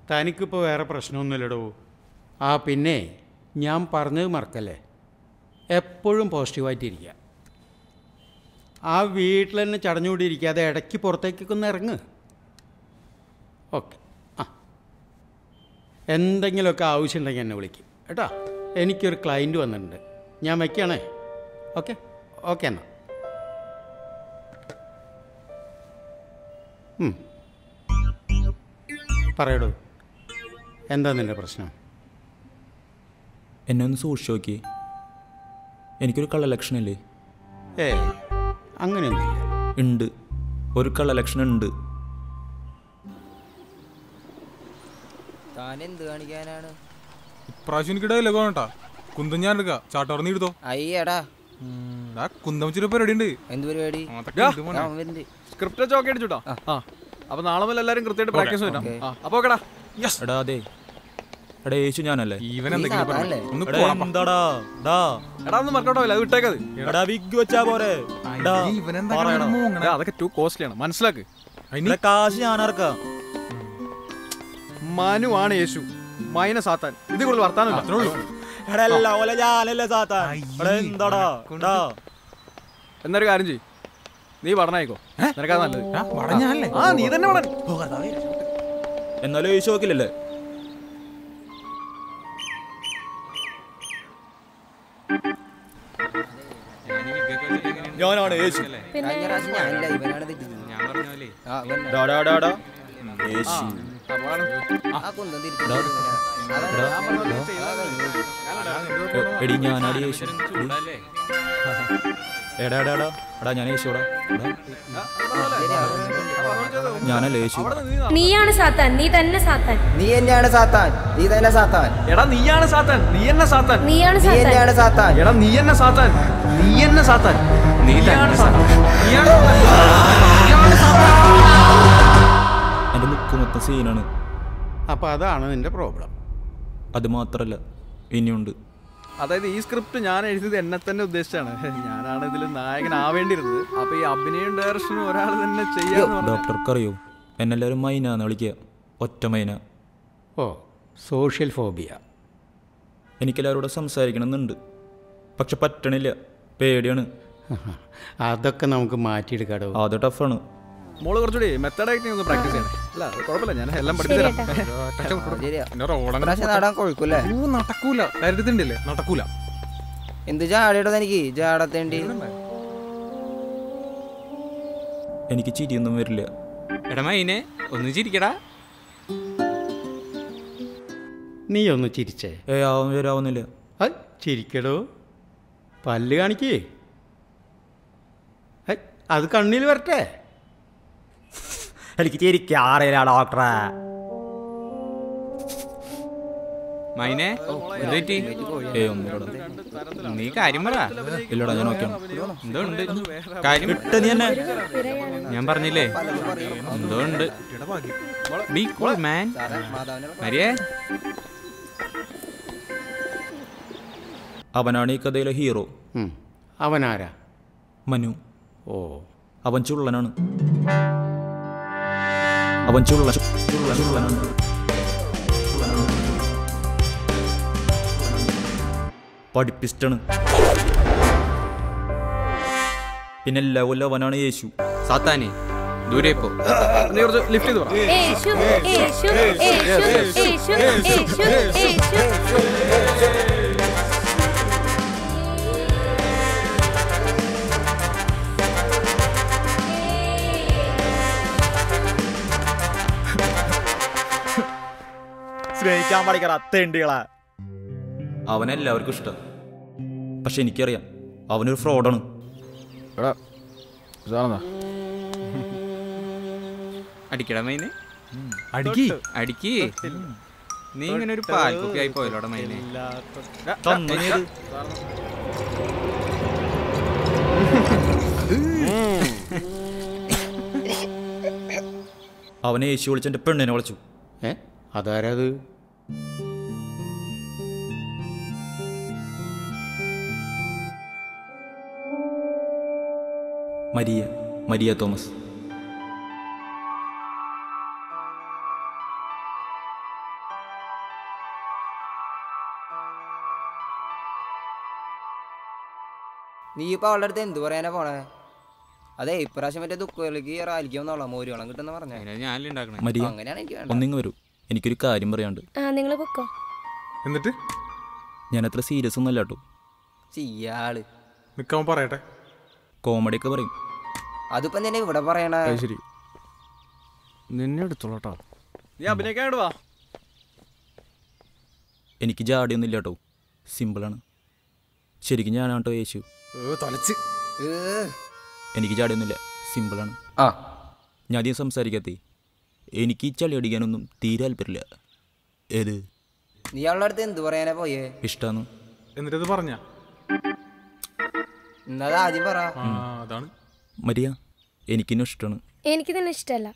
തനിക്കിപ്പോൾ വേറെ പ്രശ്നമൊന്നുമില്ലടോ ആ പിന്നെ ഞാൻ പറഞ്ഞത് മറക്കല്ലേ എപ്പോഴും പോസിറ്റീവായിട്ടിരിക്കുക ആ വീട്ടിൽ തന്നെ ചടഞ്ഞുകൂടിയിരിക്കാതെ ഇടയ്ക്ക് പുറത്തേക്കൊക്കെ ഒന്ന് ഇറങ്ങ് ഓക്കെ ആ എന്തെങ്കിലുമൊക്കെ ആവശ്യമുണ്ടെങ്കിൽ എന്നെ വിളിക്കും കേട്ടോ എനിക്കൊരു ക്ലയൻറ്റ് വന്നിട്ടുണ്ട് ഞാൻ വയ്ക്കുകയാണേ ഓക്കെ ഓക്കെ എന്നാൽ ഉം. പറയടോ എന്താ നിൻ്റെ പ്രശ്നം എന്നെ ഒന്ന് സൂക്ഷിച്ച് നോക്കി എനിക്കൊരു കള്ള ലക്ഷണില്ലേ ഏ അങ്ങനെയൊന്നുമില്ല ഉണ്ട് ഒരു കള്ള ലക്ഷണം ഉണ്ട് താൻ എന്ത് കാണിക്കാനാണ് ഇപ്രാവശ്യം എനിക്ക് ഇടയില്ല കേട്ടാ കുന്തം ഞാൻ എടുക്കാം ചാട്ടോർന്ന് എടുത്തോ അയ്യടാ ആ കുന്തം ചില പരിപാടി ഉണ്ട് എന്ത് പരിപാടി അതൊക്കെ ഉണ്ട് മോനെ. ഞാൻ വരുന്നുണ്ട്. സ്ക്രിപ്റ്റ് വെച്ച് ഓക്കെ അടിച്ചുട്ടോ ആ അപ്പൊ നാളെ മുതൽ എല്ലാരും കൃത്യമായിട്ട് പ്രാക്ടീസ് വരാം ഓക്കേ. ആ അപ്പൊ ഓക്കെടാ എടാ അതെ എടാ യേശു ഞാനല്ലേ ഈവൻ നീ എന്തെങ്കിലും സാധാ പറയണം. അല്ലേ? ഒന്ന് എടാ പോടാ, പോ. എന്താടാ ഡാ എടാ ഒന്ന് വർക്കൗട്ട് ആവില്ല അത് വിട്ടേക്കത് എടാ വിഗ് വെച്ചാ പോരെ ഡാ, ഇവനെന്താ പറയടാ. കിടന്ന് മൂങ്ങണെ? എടാ, അതൊക്കെ ടു കോസ്റ്റ്ലി ആണ് മനസ്സിലാക്ക് അതിന് എടാ, കാശ് ഞാൻ ഇറക്കാം മനു ആണ് യേശു മൈന സാത്താൻ ഇത് കൂടുതൽ വർത്താനമില്ല അത്രേ ഉള്ളൂ. എടാ എല്ലാം ഓലെ ഞാനല്ലേ സാത്താൻ എടാ എന്താടാ ഡാ എന്നൊരു കാര്യം ചെയ്യ് നീ പഠനമായിക്കോ നിനക്കാ നല്ലത് ആ, വടഞ്ഞാലേ ആ നീ തന്നെ പഠനം എന്നാലും യേശു നോക്കില്ലല്ലേ ഞാനാണ് യേശു കഴിഞ്ഞ പ്രാവശ്യം ഞാനില്ല ഇവനാണ് തെറ്റിച്ചത് ആ ഇവൻ ഡാ ഡാ ഡാ ഡാ യേശു ആ കുന്തം തിരിച്ചു അതാണ് ഞാൻ പറഞ്ഞത് ചെയ്താ കഴിഞ്ഞു. എ- എടി ഞാനാടി യേശു എടി. എടാ എടാ എടാ എടാ ഞാൻ യേശുടാ ഞാനല്ലേ യേശു നീയാണ് സാത്താൻ നീ തന്നെ സാത്താൻ നീ തന്നെയാണ് സാത്താൻ നീ തന്നെ സാത്താൻ എടാ നീയാണ് സാത്താൻ നീ എന്നെ സാത്താൻ നീയാണ് നീ സാത്താൻ തന്നെയാണ് സാത്താൻ എടാ നീ എന്നെ സാത്താൻ നീ എന്നെ സാത്താൻ നീയാണ് സാത്താൻ നീയാണ് സാത്താൻ. എൻ്റെ ലുക്ക് മൊത്തം സീനാണ് അപ്പോൾ അതാണ് നിൻ്റെ പ്രോബ്ലം അത് മാത്രല്ല ഇനിയുണ്ട് അതായത് ഈ സ്ക്രിപ്റ്റ് ഞാൻ എഴുതിയത് എന്നെ തന്നെ ഉദ്ദേശിച്ചാണ് ഞാനാണ് ഇതിൽ നായകനാവേണ്ടിയിരുന്നത് അപ്പൊ ഈ അഭിനയം ഡയറക്ഷനും ഒരാൾ തന്നെ ചെയ്യാന്ന് പറഞ്ഞാൽ ഡോക്ടർക്കറിയോ എന്നെല്ലാവരും മൈനാന്ന് വിളിക്കുക ഒറ്റ മൈന ഓ സോഷ്യൽ ഫോബിയ എനിക്കെല്ലാവരോടും സംസാരിക്കണമെന്നുണ്ട് പക്ഷെ പറ്റണില്ല പേടിയാണ് അതൊക്കെ നമുക്ക് മാറ്റിയെടുക്കാടോ അത് ടഫാണ് മോള് കുറച്ചുകൂടി മെത്തഡായിട്ട് ഒന്ന് പ്രാക്ടീസ് ചെയ്യണം അല്ല അത് കുഴപ്പമില്ല ഞാൻ എല്ലാം പഠിപ്പിച്ചു തരാം ആ, ശരിയാ എന്റെ റോളങ്ങ് പ്രാവശ്യം നാടാൻ കൊഴുക്കൂല്ലേ ഓ, നടക്കൂല കരുതുണ്ടില്ലേ നടക്കൂല എന്ത് ജാടയുടെ എനിക്ക് ജാടത്തേണ്ടി എനിക്ക് ചിരിയൊന്നും വരില്ല എടാ മൈനെ ഒന്ന് ചിരിക്കടാ നീ ഒന്ന് ചിരിച്ചേ ഏ ആവും വരാവുന്നില്ല അത് ചിരിക്കടോ പല്ല് കാണിക്കേ ഹൈ, അത് കണ്ണിൽ വരട്ടെ എനിക്ക് ചിരിക്കാറില്ല ഡോക്ടറെ മൈനെ എന്ത് പറ്റി ഏ ഒന്നുമില്ലടാ നീ കാര്യം പറ ഇല്ലടാ ഞാൻ നോക്കിയാണ് എന്തോ ഉണ്ട് കാര്യം ഇട്ട നീ എന്നെ ഞാൻ പറഞ്ഞില്ലേ എന്തോ ഉണ്ട് ബി കൂൾ മാൻ മരിയേ അവനാണ് ഈ കഥയിലെ ഹീറോ ഉം. അവനാരാ മനു ഓ അവൻ ചുള്ളനാണ് അവൻ ചുള്ള ചുള്ള ചുള്ളനാണ് പഠിപ്പിസ്റ്റാണ് പിന്നെ എല്ലാ കൊല്ലം അവനാണ് യേശു സാത്താനെ ദൂരെ പോ നീ കുറച്ച് ലിഫ്റ്റ് ചെയ്ത് പറ യേശു യേശു യേശു യേശു യേശു യേശു സ്നേഹിക്കാൻ പഠിക്കറ തെണ്ടികളാ അവനെല്ലാവർക്കും ഇഷ്ടം പക്ഷെ എനിക്കറിയാം അവനൊരു ഫ്രോഡാണ് എടാ ഇതാണെന്നാ അടിക്കടാ മൈനെ അടിക്കി അടിക്ക് നീ ഇങ്ങനെ ഒരു പാൽ കുപ്പി ആയി പോയല്ലോടാ മൈനെ തന്നത് അവനെ യേശു വിളിച്ചെന്റെ പെണ്ണിനെ വിളിച്ചു ഏ അതാരത് മരിയ മരിയ തോമസ് നീ ഇപ്പൊ അവളുടെ അടുത്ത് എന്ത് പറയാനാ പോണേ അതെ ഇപ്രാവശ്യം മറ്റേ ദുഃഖങ്ങളിലേക്ക് റാലിക്ക് വന്നോളാം മോരുവളം കിട്ടുന്ന പറഞ്ഞേ അതിനാ ഞാനല്ലേ ഉണ്ടാക്കണേ മരിയ അങ്ങനെയാണ് എനിക്ക് വേണ്ടത് ഒന്നിങ്ങ് വരൂ എനിക്കൊരു കാര്യം പറയാണ്ട് ആ നിങ്ങൾ പൊക്കോ എന്നിട്ട് ഞാൻ അത്ര സീരിയസ് ഒന്നല്ല കേട്ടോ ചെയ്യാള് നിക്കാൻ പറയട്ടെ കോമഡി ഒക്കെ പറയും അതിപ്പോ എന്തിനാ ഇവിടെ പറയണ ശരി നിന്നെ എടുത്തോളട്ടോ നീ അഭിനയിക്കാണ്ട് വാ എനിക്ക് ജാടിയൊന്നും ഇല്ല കേട്ടോ സിമ്പിളാണ് ശരിക്കും ഞാനാണ് കേട്ടോ യേശു തൊലച്ച് ഏ. എനിക്ക് ജാടിയൊന്നുമില്ല സിമ്പിളാണ് ആ ഞാൻ അധികം സംസാരിക്കാത്തേ എനിക്ക് ഈ ചളി അടിക്കാനൊന്നും തീരെ താല്പര്യമില്ല ഏത് നീ അവളുടെ അടുത്ത് എന്ത് പറയാനാ പോയേ ഇഷ്ടമാണ് എന്നിട്ട് അത് പറഞ്ഞ എന്നത് ആദ്യം പറ ആ അതാണ് മരിയ എനിക്കിന്നും ഇഷ്ടമാണ് എനിക്ക് തന്നെ ഇഷ്ടമല്ല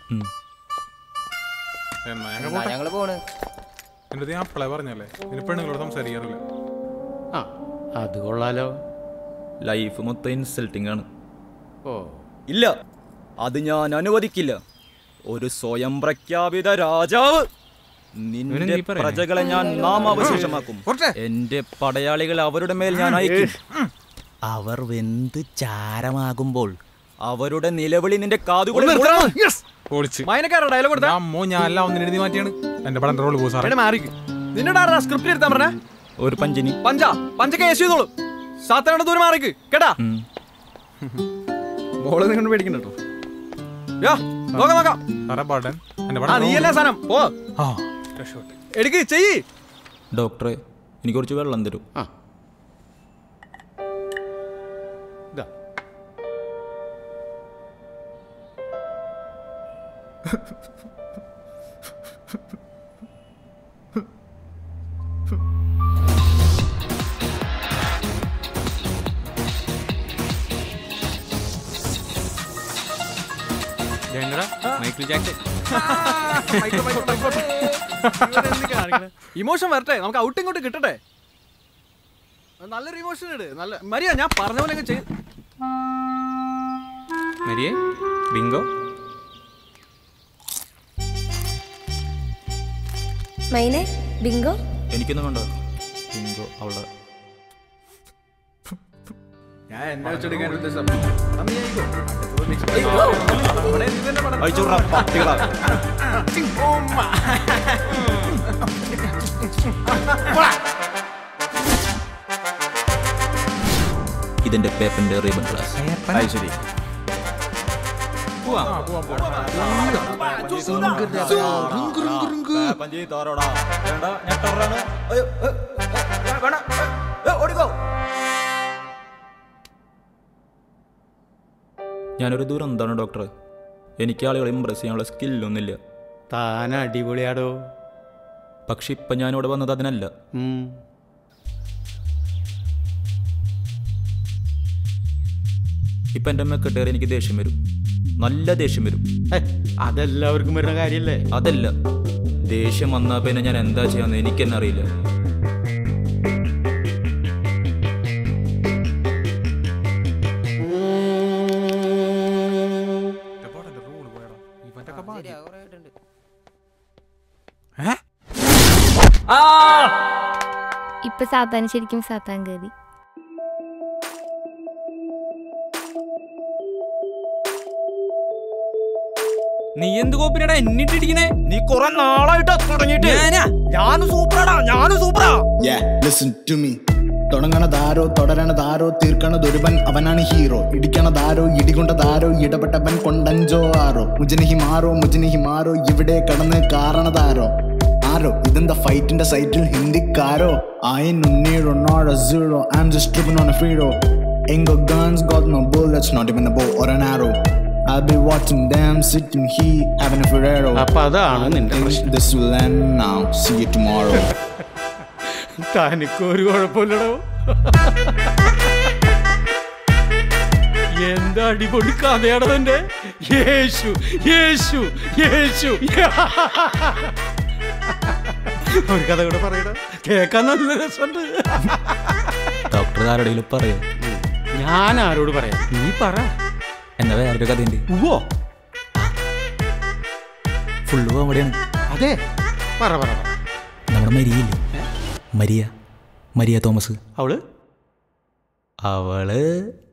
എന്നാ ഞങ്ങൾ എന്നാ ഞങ്ങള് പോണ് എന്നിട്ട് ഞാൻ അപ്പളേ പറഞ്ഞല്ലേ ഇനി പെണ്ണുങ്ങളോട് സംസാരിക്കാറില്ല ആ അത് കൊള്ളാലോ ലൈഫ് മൊത്തം ഇൻസൾട്ടിങ് ആണ് ഓ ഇല്ല അത് ഞാൻ അനുവദിക്കില്ല ഒരു സ്വയം പ്രഖ്യാപിത രാജാവ് നിന്റെ ഇവനെന്തീ പറയണേ? പ്രജകളെ ഞാൻ നാമാവശേഷമാക്കും എന്റെ പടയാളികൾ അവരുടെ മേൽ ഞാൻ അയക്കും അവർ വെന്ത് ചാരമാകുമ്പോൾ അവരുടെ നിലവിളി നിന്റെ കാതുകളിൽ മുഴങ്ങും. പൊളിച്ച് മൈനക്കാരോ ഡയലോഗ് കൊടുത്താ അമ്മോ ഞാൻ എല്ലാം ഒന്നിന് എഴുതി മാറ്റിയാണ് എന്റെ പടം റോള് പോകും സാറേ എന്നെ മാറിക്ക് നിന്നോട് ആരാ സ്ക്രിപ്റ്റ് എടുത്താൻ പറഞ്ഞേ ഒരു പഞ്ചിനി പഞ്ച പഞ്ചക്ക് യേശു ചെയ്തോളൂ സാത്താനോട് ദൂരം മാറിക്ക് കേട്ടാ ഉം. മോള് നിങ്ങൾ പേടിക്കണ്ട കേട്ടോ യാ നോക്കാം നോക്കാം സാറേ പടൻ എന്റെ ആ പടം നീ അല്ലേ സാധനം പോ ആ രക്ഷപ്പെട്ടു എടുക്ക് ചെയ്യ് ഡോക്ടറെ എനിക്ക് കുറച്ച് വെള്ളം തരൂ ആ ഇതാ ഇതെങ്ങടാ? മൈക്കിൾ ജാക്സൺ ഇമോഷൻ വരട്ടെ നമുക്ക് ഔട്ട് ഇങ്ങോട്ട് കിട്ടട്ടെ നല്ലൊരു ഇമോഷൻ ഇട് നല്ല മരിയ ഞാൻ പറഞ്ഞ പോലെ അങ്ങ് ചെയ്ത് മരിയേ ബിങ്കോ മൈനെ ബിങ്കോ എനിക്കൊന്നും വേണ്ട ബിങ്കോ അവളുടെ ഞാൻ എന്നെ വെച്ചെടുക്കാൻ ഉദ്ദേശം ആ, നീ ആയിക്കോ. അടുത്തത് mix ചെയ്തോ. അവിടെ നീ തന്നെ പടം. അയച്ചുവിടടാ, പട്ടികളാ. ഇതിന്റെ പേപ്പറിന്റെ റീബൺ ഗ്ലാസ് അത് ശരി ഞാനൊരു ദുരന്താണ് ഡോക്ടർ എനിക്ക് ആളുകളെ ഇമ്പ്രസ് ചെയ്യാനുള്ള സ്കില്ലൊന്നുമില്ല താൻ അടിപൊളിയാടോ പക്ഷെ ഇപ്പം ഞാനിവിടെ വന്നത് അതിനല്ല ഉം. ഇപ്പം എൻ്റെ മെക്കെട്ടേറി എനിക്ക് ദേഷ്യം വരും നല്ല ദേഷ്യം വരും ഹേ, അതെല്ലാവർക്കും വരുന്ന കാര്യല്ലേ അതല്ല ദേഷ്യം വന്നാൽ പിന്നെ ഞാൻ എന്താ ചെയ്യാന്ന് എനിക്ക് തന്നെ അറിയില്ല എന്റെ പടന്റെ റോള് പോയടാ ഇവന്റെ ഒക്കെ ഭാഗ്യം. ശരിയാ, കുറേ ആയിട്ടുണ്ട്. ഏ? ഇപ്പൊ സാത്താൻ ശരിക്കും സാത്താൻ കയറി നീ എന്ത് കോപ്പിനടാ എന്നിട്ടിരിക്കണേ നീ കുറെ നാളായിട്ട് തുടങ്ങിയിട്ട് ഞാൻ സൂപ്പറാടാ ഞാൻ സൂപ്പറാ Yeah, listen to me. തുടങ്ങണതാരോ തുടരണതാരോ തീർക്കണതൊരുവൻ അവനാണ് ഹീറോ ഇടിക്കണതാരോ ഇടികൊണ്ടതാരോ ഇടപെട്ടവൻ കൊണ്ടഞ്ചോ ആരോ മുജനിഹി മാറോ മുജനിഹി മാറോ ഇവിടെ കടന്ന് കാരണതാരോ ആരോ ഇതെന്താ ഫൈറ്റിന്റെ സൈറ്റിൽ ഹിന്ദിക്കാരോ I no need or not a zero I'm just tripping on a freero Ain't got guns, got no bullets, not even a bow or an arrow I'll be watching them sitting here having a Ferrero അപ്പൊ അതാണ് നിന്റെ പ്രശ്നം This will end now, see you tomorrow തനിക്കൊരു കുഴപ്പമില്ലടോ എന്താ അടിപൊളി കഥയാണോ തന്റെ യേശു യേശു യേശു ഒരു കഥ കൂടെ പറയട കേക്കാൻ നല്ല രസമുണ്ട് ഡോക്ടർ ആരുടെയും പറയോ ഞാൻ ആരോട് പറയാം നീ പറ എന്നാ വേറൊരു കഥയുണ്ട് ഉവ്വോ ഫുള്ള് കോമഡിയാണ് അതെ പറ പറ പറ നമ്മുടെ മരിയല്ലേ മരിയ മരിയ തോമസ് അവള് അവള്